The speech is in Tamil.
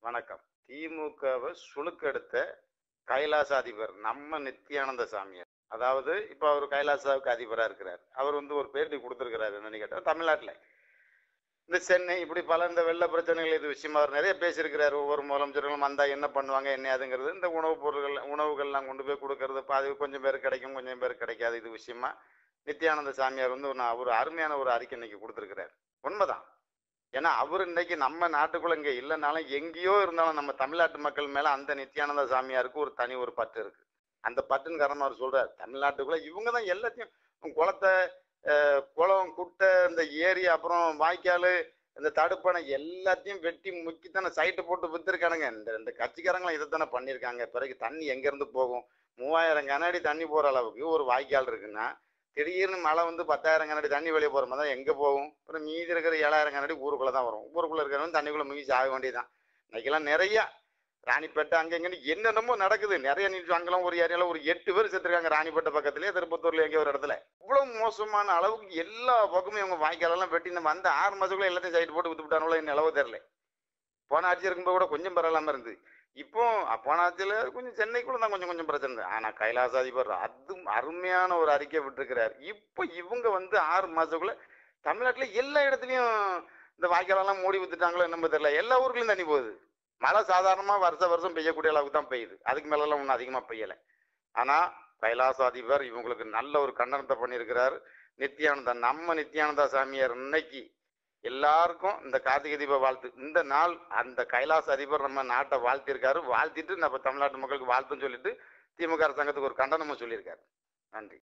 வணக்கம் திமுகவை சுழுக்கெடுத்த கைலாச அதிபர் நம்ம நித்யானந்த சாமியார் அதாவது இப்போ அவர் கைலாசாவுக்கு அதிபராக இருக்கிறார் அவர் வந்து ஒரு பேட்டி கொடுத்துருக்கிறாரு என்னன்னு கேட்டால் தமிழ்நாட்டில் இந்த சென்னை இப்படி பல இந்த வெள்ள பிரச்சனைகள் இது விஷயமா அவர் நிறைய பேசியிருக்கிறார் ஒவ்வொரு முதலமைச்சர்களும் வந்தா என்ன பண்ணுவாங்க என்ன அதுங்கிறது இந்த உணவுப் பொருட்கள் உணவுகள்லாம் கொண்டு போய் கொடுக்கறது பாதி கொஞ்சம் பேர் கிடைக்கும் கொஞ்சம் பேர் கிடைக்காது இது விஷயமா நித்யானந்த சாமியார் வந்து ஒரு ஒரு அருமையான ஒரு அறிக்கை இன்னைக்கு கொடுத்துருக்கிறார் உண்மைதான் ஏன்னா அவர் இன்னைக்கு நம்ம நாட்டுக்குள்ள இங்க இல்லைனாலும் எங்கேயோ இருந்தாலும் நம்ம தமிழ்நாட்டு மக்கள் மேல அந்த நித்யானந்த சாமியாருக்கு ஒரு தனி ஒரு பற்று இருக்கு அந்த பற்றுன்னு காரணமா அவர் சொல்றாரு தமிழ்நாட்டுக்குள்ள இவங்க தான் எல்லாத்தையும் குளத்தை அஹ், குளம் குட்டை இந்த ஏரி அப்புறம் வாய்க்கால் இந்த தடுப்பணை எல்லாத்தையும் வெட்டி முக்கித்தானே சைட்டு போட்டு வித்துருக்கானுங்க இந்த இந்த கட்சிக்காரங்களும் இதைத்தானே பண்ணியிருக்காங்க பிறகு தண்ணி எங்கேருந்து போகும் மூவாயிரம் கனஅடி தண்ணி போகிற அளவுக்கு ஒரு வாய்க்கால் இருக்குன்னா திடீர்னு மழை வந்து பத்தாயிரம் கனஅடி தண்ணி வெளியே போகிற மாதிரி தான் எங்கே போகும் அப்புறம் மீதி இருக்கிற ஏழாயிரம் கனஅடி ஊருக்குள்ளே தான் வரும் ஊருக்குள்ளே இருக்கிறவங்க தண்ணிக்குள்ளே முங்கி ஆக வேண்டியதுதான் இன்னைக்கெல்லாம் நிறைய ராணிப்பேட்டை அங்கே இங்கன்னு என்னென்னமோ நடக்குது நிறைய நியூஸ் அங்கெல்லாம் ஒரு ஏரியாவில் ஒரு எட்டு பேர் செத்துருக்காங்க ராணிப்பேட்டை பக்கத்துலேயே திருப்பத்தூர்ல எங்கேயோ ஒரு இடத்துல இவ்வளோ மோசமான அளவுக்கு எல்லா பக்கமும் இவங்க வாய்க்காலெல்லாம் வெட்டி நம்ம அந்த ஆறு மாதத்துக்குள்ள எல்லாத்தையும் சைடு போட்டு வித்து விட்டாங்களோ என்ன அளவு தெரில போன ஆட்சி இருக்கும்போது கூட கொஞ்சம் பரவாயில்லாம இருந்து இப்போ போன ஆட்சியில் கொஞ்சம் சென்னைக்குள்ள தான் கொஞ்சம் கொஞ்சம் பிரச்சனை இருந்து. ஆனா கைலாசாதிபர் அது அருமையான ஒரு அறிக்கை விட்டுருக்கிறார் இப்போ இவங்க வந்து ஆறு மாசத்துக்குள்ள தமிழ்நாட்டுல எல்லா இடத்துலயும் இந்த வாய்க்காலெல்லாம் மூடி வித்துட்டாங்களோ என்னமோ தெரியல எல்லா ஊருக்குலயும் தண்ணி போகுது மழை சாதாரணமா வருஷ வருஷம் பெய்யக்கூடிய அளவுக்கு தான் பெய்யுது அதுக்கு மேலெல்லாம் ஒன்றும் அதிகமா பெய்யலை ஆனா கைலாசாதிபர் இவங்களுக்கு நல்ல ஒரு கண்டனத்தை பண்ணியிருக்கிறார் நித்யானந்தா நம்ம நித்யானந்தா சாமியார் இன்னைக்கு எல்லாருக்கும் இந்த கார்த்திகை தீப வாழ்த்து இந்த நாள் அந்த கைலாச அதிபர் நம்ம நாட்டை வாழ்த்திருக்காரு வாழ்த்திட்டு நம்ம தமிழ்நாட்டு மக்களுக்கு வாழ்த்துன்னு சொல்லிட்டு திமுக அரசாங்கத்துக்கு ஒரு கண்டனமும் சொல்லியிருக்காரு நன்றி